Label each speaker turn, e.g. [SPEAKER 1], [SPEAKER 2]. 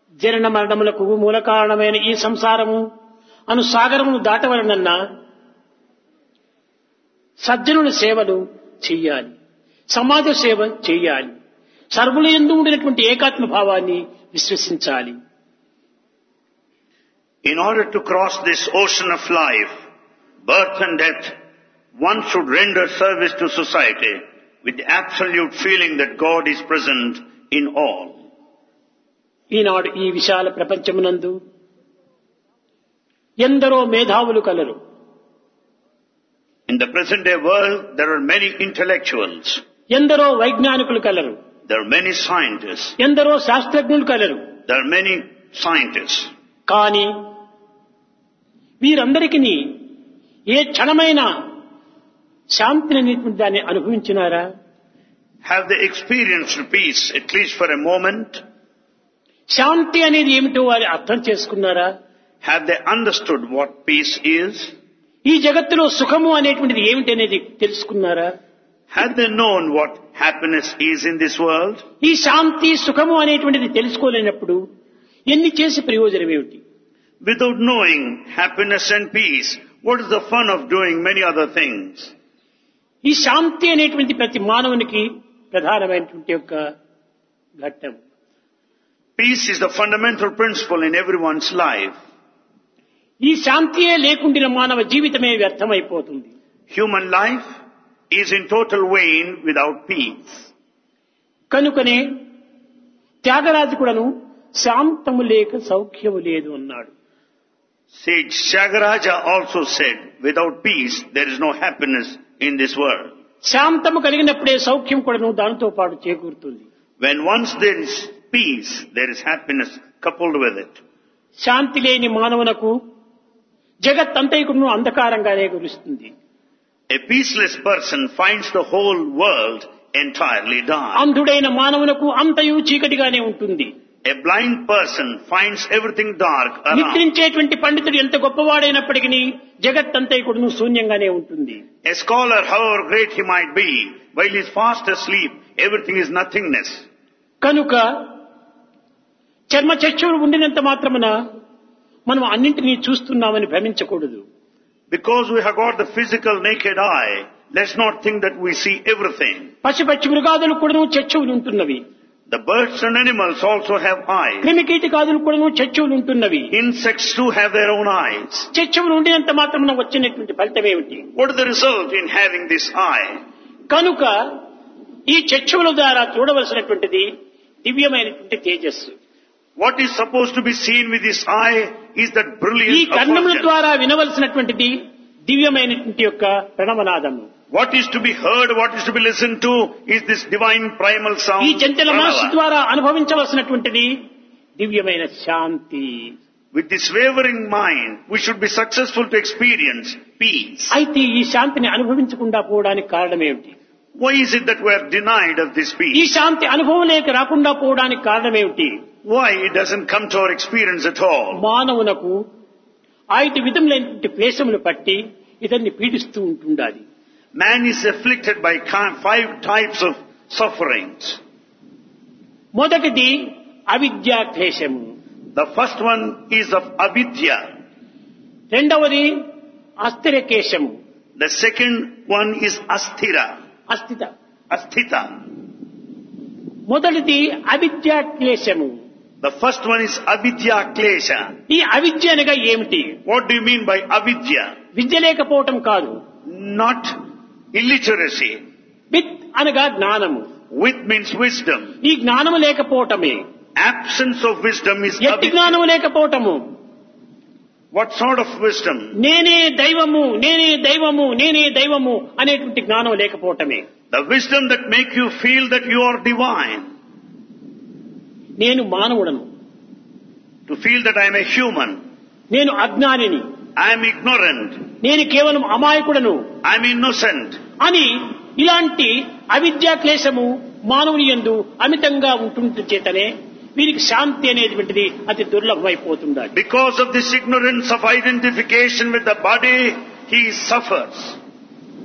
[SPEAKER 1] జనన మరణములకు మూల కారణమైన ఈ సంసారము అను సాగరమును దాటవలనన్నా సజ్జనుల సేవలు చెయ్యాలి సమాజ సేవ చెయ్యాలి సర్వుల ఎందు ఉండినటువంటి ఏకాత్మ భావాన్ని విశ్వసించాలి
[SPEAKER 2] In order to cross this ocean of life, birth and death, one should render service to society with the absolute feeling that God is present in all.
[SPEAKER 1] ఈనాడు ఈ విశాల ప్రపంచమునందు ఎందరో మేధావులు కలరు
[SPEAKER 2] In the present day world, there are many intellectuals,
[SPEAKER 1] ఎందరో వైజ్ఞానికులు కలరు
[SPEAKER 2] there are many scientists,
[SPEAKER 1] ఎందరో శాస్త్రజ్ఞులు కలరు
[SPEAKER 2] there are many scientists.
[SPEAKER 1] కానీ వీరందరికీ ఏ క్షణమైన శాంతిని అనేటువంటి దాన్ని అనుభవించినారా
[SPEAKER 2] Have they experienced peace at least for a moment?
[SPEAKER 1] శాంతి అనేది ఏమిటో వారు అర్థం చేసుకున్నారా
[SPEAKER 2] Have they understood what peace is?
[SPEAKER 1] ఈ జగత్తులో సుఖము అనేటువంటిది ఏమిటి అనేది తెలుసుకున్నారా
[SPEAKER 2] Have they known what happiness is in this world?
[SPEAKER 1] ఈ శాంతి సుఖము అనేటువంటిది తెలుసుకోలేనప్పుడు ఎన్ని చేసి ప్రయోజనం ఏమిటి
[SPEAKER 2] Without knowing happiness and peace, what is the fun of doing many other things?
[SPEAKER 1] ఈ శాంతి అనేటువంటి ప్రతి మానవునికి ప్రధానమైనటువంటి యొక్క ఘట్టం
[SPEAKER 2] Peace is the fundamental principle in everyone's life.
[SPEAKER 1] ఈ శాంతియే లేకుండిన మానవ జీవితమే వ్యర్థమైపోతుంది
[SPEAKER 2] Human life is in total vain without peace.
[SPEAKER 1] కనుకనే త్యాగరాజు కూడాను శాంతము లేక సౌఖ్యము లేదు అన్నాడు
[SPEAKER 2] Sage Shagaraja also said, without peace, there is no happiness in this world.
[SPEAKER 1] శాంతము కలిగినప్పుడే సౌఖ్యం కూడాను దానితో పాటు చేకూరుతుంది
[SPEAKER 2] When once there is peace, there is happiness coupled with it.
[SPEAKER 1] శాంతి లేని మానవునకు జగత్ అంతైకును అంధకారంగానే గురుస్తుంది
[SPEAKER 2] A peaceless person finds the whole world entirely dark.
[SPEAKER 1] అంధుడైన మానవునకు అంతయు చీకటిగానే ఉంటుంది
[SPEAKER 2] A blind person finds everything dark around.
[SPEAKER 1] నిద్రించేటువంటి పండితుడు ఎంత గొప్పవాడైనప్పటికీ జగత్ అంతైకుడును శూన్యంగానే ఉంటుంది
[SPEAKER 2] A scholar, however great he might be, while he is fast asleep, everything is nothingness.
[SPEAKER 1] కనుక చర్మ చక్షువులు ఉండినంత మాత్రమున మనం అన్నింటినీ చూస్తున్నామని భ్రమించకూడదు
[SPEAKER 2] Because we have got the physical naked eye, let's not think that we see everything.
[SPEAKER 1] పశుపక్షి మృగాదులు కూడాను చచ్చువులు ఉంటున్నవి
[SPEAKER 2] The birds and animals also have eyes.
[SPEAKER 1] క్రిమికీటకాదులు కూడాను చచ్చువులు ఉంటున్నవి
[SPEAKER 2] Insects too have their own eyes.
[SPEAKER 1] చచ్చువులు ఉండినంత మాత్రమున వచ్చినటువంటి ఫలితం ఏమిటి
[SPEAKER 2] What is the result in having this eye?
[SPEAKER 1] కనుక ఈ చచ్చువుల ద్వారా చూడవలసినటువంటిది దివ్యమైనటువంటి తేజస్సు
[SPEAKER 2] What is supposed to be seen with this eye is that
[SPEAKER 1] ఈ
[SPEAKER 2] brilliance of
[SPEAKER 1] కర్ణముల
[SPEAKER 2] virgin.
[SPEAKER 1] ద్వారా వినవలసినటువంటిది దివ్యమైనటువంటి యొక్క ప్రణవనాదము
[SPEAKER 2] What is to be heard, what is to be listened to is this divine primal sound.
[SPEAKER 1] ఈ చంచల మనస్సు
[SPEAKER 2] Pranava.
[SPEAKER 1] ద్వారా అనుభవించవలసినటువంటిది దివ్యమైన శాంతి
[SPEAKER 2] With this wavering mind, we should be successful to experience peace.
[SPEAKER 1] అయితే ఈ శాంతిని అనుభవించకుండా పోవడానికి కారణం ఏమిటి
[SPEAKER 2] Why is it that we are denied of this
[SPEAKER 1] ఈ
[SPEAKER 2] peace?
[SPEAKER 1] శాంతి అనుభవం లేక రాకుండా పోవడానికి కారణం ఏమిటి
[SPEAKER 2] Why it doesn't come to our experience at all?
[SPEAKER 1] మానవునకు ఐదు విధములైనటువంటి క్లేశములు పట్టి ఇతన్ని పీడిస్తూ ఉంటుండాలి
[SPEAKER 2] Man is afflicted by ki- five types of sufferings.
[SPEAKER 1] మొదటిది అవిద్యా క్లేశము
[SPEAKER 2] The first one is of avidya.
[SPEAKER 1] రెండవది అస్థిరకేశము
[SPEAKER 2] The second one is asthira.
[SPEAKER 1] అస్థిత
[SPEAKER 2] Asthita.
[SPEAKER 1] మొదటిది అవిద్యా క్లేశము
[SPEAKER 2] The first one is avidya klesha.
[SPEAKER 1] ఈ అవిద్య అనగా ఏమిటి
[SPEAKER 2] What do you mean by avidya?
[SPEAKER 1] విద్య లేకపోవటం కాదు
[SPEAKER 2] Not illiteracy.
[SPEAKER 1] విత్ అనగా జ్ఞానము
[SPEAKER 2] With means wisdom.
[SPEAKER 1] ఈ జ్ఞానము లేకపోవటమే
[SPEAKER 2] Absence of wisdom is
[SPEAKER 1] ఎట్టి
[SPEAKER 2] avidya.
[SPEAKER 1] జ్ఞానము లేకపోవటము
[SPEAKER 2] What sort of wisdom?
[SPEAKER 1] నేనే దైవము నేనే దైవము నేనే దైవము అనేటువంటి జ్ఞానం లేకపోవటమే
[SPEAKER 2] The wisdom that make you feel that you are divine.
[SPEAKER 1] నేను మానవుడను
[SPEAKER 2] To feel that I am a human.
[SPEAKER 1] నేను అజ్ఞానిని
[SPEAKER 2] I am ignorant.
[SPEAKER 1] నేను కేవలం అమాయకుడను
[SPEAKER 2] I am innocent.
[SPEAKER 1] అని ఇలాంటి అవిద్యా క్లేశము మానవుని యందు అమితంగా ఉంటుంట చేతనే వీరికి శాంతి అనేటువంటిది అతి దుర్లభమైపోతుండాలి
[SPEAKER 2] Because of this ignorance of identification with the body, he suffers.